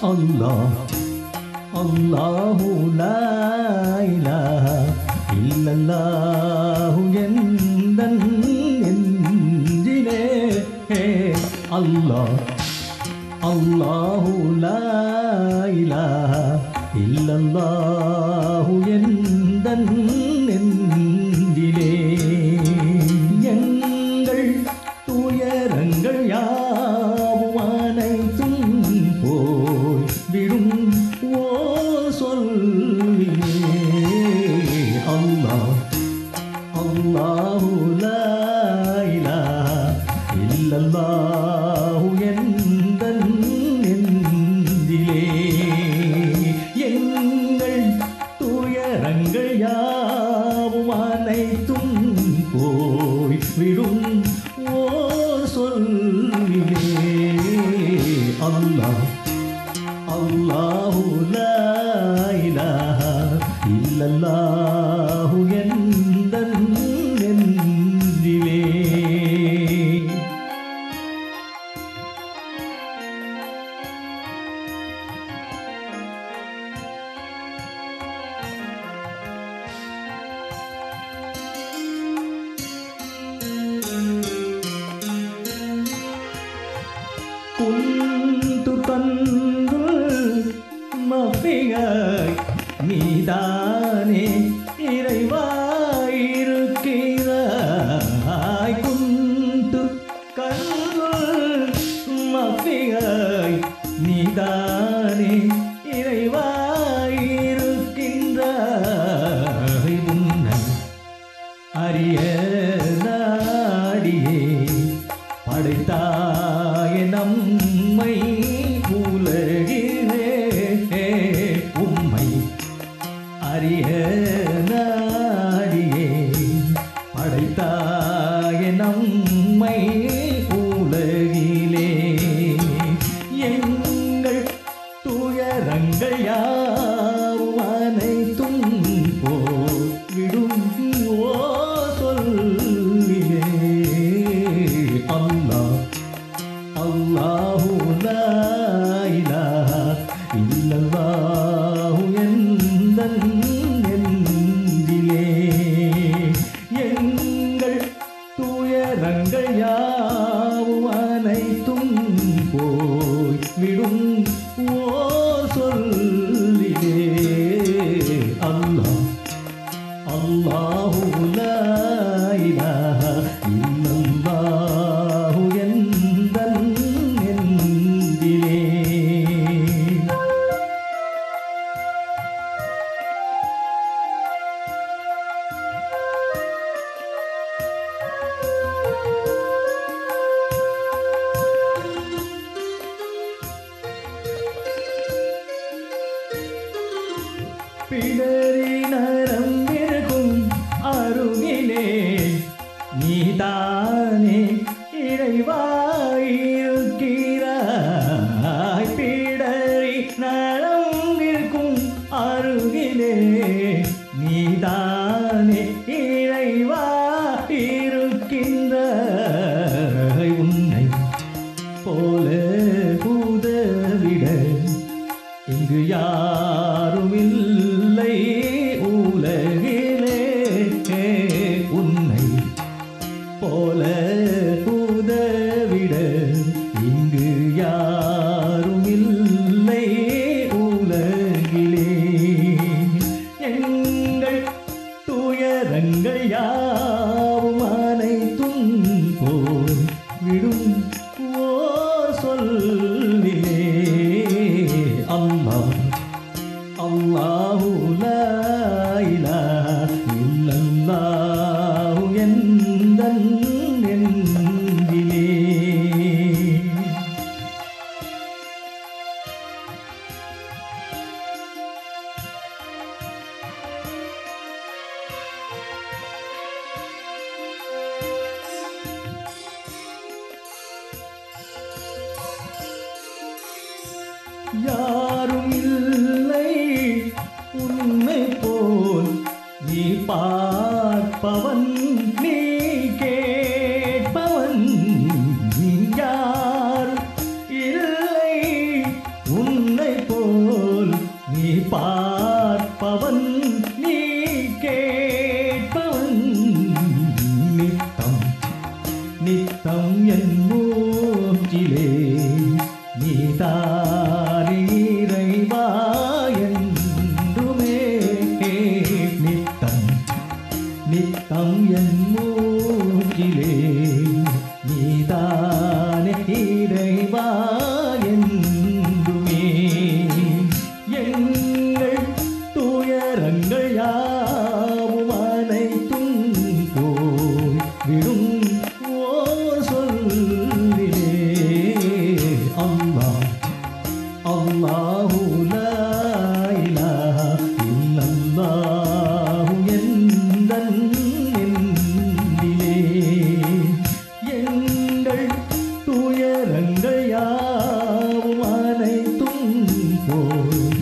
அல்லாஹ் அல்லாஹு லா இலாஹ இல்லல்லாஹு எந்தன் நெஞ்சிலே ஹே அல்லாஹ் அல்லாஹு லா இலாஹ இல்லல்லாஹு எந்தன் நெஞ்சிலே எங்கள் துயரங்கள் யாவும் அனைத்தும் போய் விடும் ஓ சொல்லிலே அல்லாஹ் அல்லாஹு லா இலாஹ இல்லல்லாஹு எந்தன் நெஞ்சிலே எங்கள் துயரங்கள் யாவும் அனைத்தும் போய் விடும் ஓ சொல்லிலே அல்லாஹ் அல்லாஹு லா இலாஹ இல்லல்லாஹு எந்தன் நெஞ்சிலே குந்து தந்து மப்பியாய் நீதானே இறைவாயிருக்கிறாய் குந்து கந்து மப்பியாய் நீதானே இறைவாயிருக்கின்றாய் உன்னை அரிய நாடியே படைத்தாய நம்மை உலகிலே உம்மை அரிய நாடியே படைத்தாய நம்மை உலகிலே எங்கள் துயரங்கள் யாவும் அனைத்தும் போவிடும் ஓ சொல்லிலே அல்லாஹ் அல்லாஹு லா இலாஹ இல்லல்லாஹு எந்தன் நெஞ்சிலே எங்கள் துயரங்கள் யாவும் அனைத்தும் போய் விடும் ஓ சொல்லிலே அல்லாஹ் அல்லாஹு லா இலாஹ இல்லல்லாஹு எந்தன் நெஞ்சிலே பிடரி நரம்பிருக்கும் அருகிலே நீதானே இறைவாயிருக்கிறாய் பிடரி நரம்பிருக்கும் அருகிலே நீதானே இறைவாயிருக்கின்றாய் உன்னை போல உதவிட இங்கு யாருமில்லை உலகிலே உன்னை போல உதவிட இங்கு யாருமில்லை உலகிலே எங்கள் துயரங்கள் யாவும் அனைத்தும் போய் விடும் ஓ சொல்லிலே அல்லாஹ் அல்லாஹு லா இலாஹ இல்லல்லாஹு எந்தன் நெஞ்சிலே யாரும் இல்லை உன்னை போல் நீ பார்ப்பவன் நீ கேட்பவன் யார் இல்லை உன்னை அல்லாஹு லா இலாஹ இல்லல்லாஹு எந்தன் நெஞ்சிலே எங்கள் துயரங்கள் யாவும் அனைத்தும் போய்